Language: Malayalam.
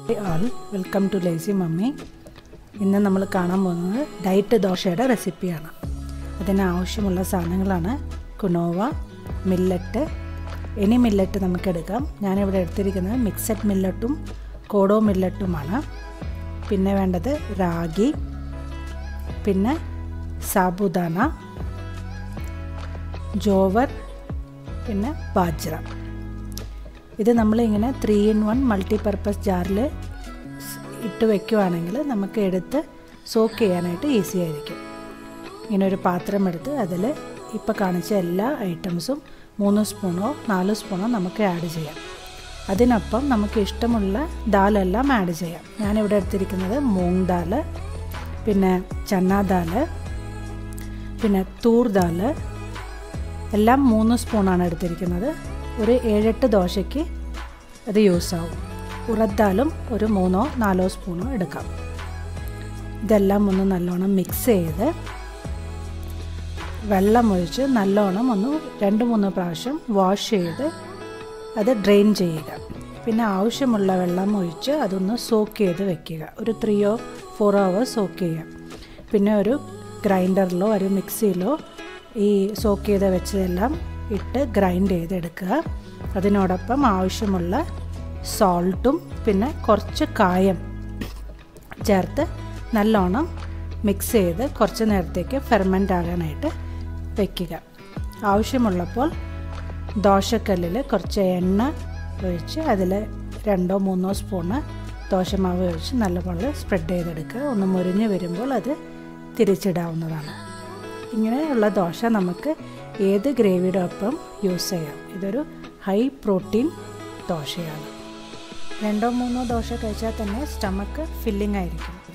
all welcome to lazy mummy ഇന്ന് നമ്മൾ കാണാൻ പോകുന്നത് ഡയറ്റ് ദോശയുടെ റെസിപ്പിയാണ് അതിന് ആവശ്യമുള്ള സാധനങ്ങളാണ് കുനോവ മില്ലറ്റ് എനി മില്ലറ്റ് നമുക്ക് എടുക്കാം ഞാനിവിടെ എടുത്തിരിക്കുന്നത് മിക്സഡ് മില്ലറ്റും കോഡോ മില്ലറ്റുമാണ് പിന്നെ വേണ്ടത് റാഗി പിന്നെ സാബുദാന ജോവർ പിന്നെ ബാജ്ര ഇത് നമ്മളിങ്ങനെ ത്രീ ഇൻ വൺ മൾട്ടിപർപ്പസ് ജാറിൽ ഇട്ട് വെക്കുവാണെങ്കിൽ നമുക്ക് എടുത്ത് സോക്ക് ചെയ്യാനായിട്ട് ഈസി ആയിരിക്കും ഇങ്ങനെ ഒരു പാത്രം എടുത്ത് അതിൽ ഇപ്പോൾ കാണിച്ച എല്ലാ ഐറ്റംസും മൂന്ന് സ്പൂണോ നാല് സ്പൂണോ നമുക്ക് ആഡ് ചെയ്യാം അതിനൊപ്പം നമുക്ക് ഇഷ്ടമുള്ള ദാലെല്ലാം ആഡ് ചെയ്യാം ഞാനിവിടെ എടുത്തിരിക്കുന്നത് മൂങ് ദാല് പിന്നെ ചന്ന ദാല് പിന്നെ തൂർ ദാല് എല്ലാം മൂന്ന് സ്പൂണാണ് എടുത്തിരിക്കുന്നത് ഒരു ഏഴെട്ട് ദോശയ്ക്ക് അത് യൂസ് ആവും ഉറദ്ദാലും ഒരു മൂന്നോ നാലോ സ്പൂണോ എടുക്കാം ഇതെല്ലാം ഒന്ന് നല്ലോണം മിക്സ് ചെയ്ത് വെള്ളം ഒഴിച്ച് നല്ലോണം ഒന്ന് രണ്ട് മൂന്ന് പ്രാവശ്യം വാഷ് ചെയ്ത് അത് ഡ്രെയിൻ ചെയ്യുക പിന്നെ ആവശ്യമുള്ള വെള്ളം ഒഴിച്ച് അതൊന്ന് സോക്ക് ചെയ്ത് വെക്കുക ഒരു ത്രീയോ ഫോറോ അവേഴ്സ് സോക്ക് ചെയ്യുക പിന്നെ ഒരു ഗ്രൈൻഡറിലോ ഒരു മിക്സിയിലോ ഈ സോക്ക് ചെയ്ത് വെച്ചതെല്ലാം ഇട്ട് ഗ്രൈൻഡ് ചെയ്തെടുക്കുക അതിനോടൊപ്പം ആവശ്യമുള്ള സോൾട്ടും പിന്നെ കുറച്ച് കായം ചേർത്ത് നല്ലോണം മിക്സ് ചെയ്ത് കുറച്ച് നേരത്തേക്ക് ഫെർമെൻ്റ് ആകാനായിട്ട് വയ്ക്കുക ആവശ്യമുള്ളപ്പോൾ ദോശക്കല്ലിൽ കുറച്ച് എണ്ണ ഒഴിച്ച് അതിൽ രണ്ടോ മൂന്നോ സ്പൂണ് ദോശമാവ് ഒഴിച്ച് നല്ലപോലെ സ്പ്രെഡ് ചെയ്തെടുക്കുക ഒന്ന് മുരിഞ്ഞ് വരുമ്പോൾ അത് തിരിച്ചിടാവുന്നതാണ് ഇങ്ങനെയുള്ള ദോശ നമുക്ക് ഏത് ഗ്രേവിയുടെ ഒപ്പം യൂസ് ചെയ്യാം ഇതൊരു ഹൈ പ്രോട്ടീൻ ദോശയാണ് രണ്ടോ മൂന്നോ ദോശ കഴിച്ചാൽ തന്നെ സ്റ്റമക്ക് ഫില്ലിംഗ് ആയിരിക്കും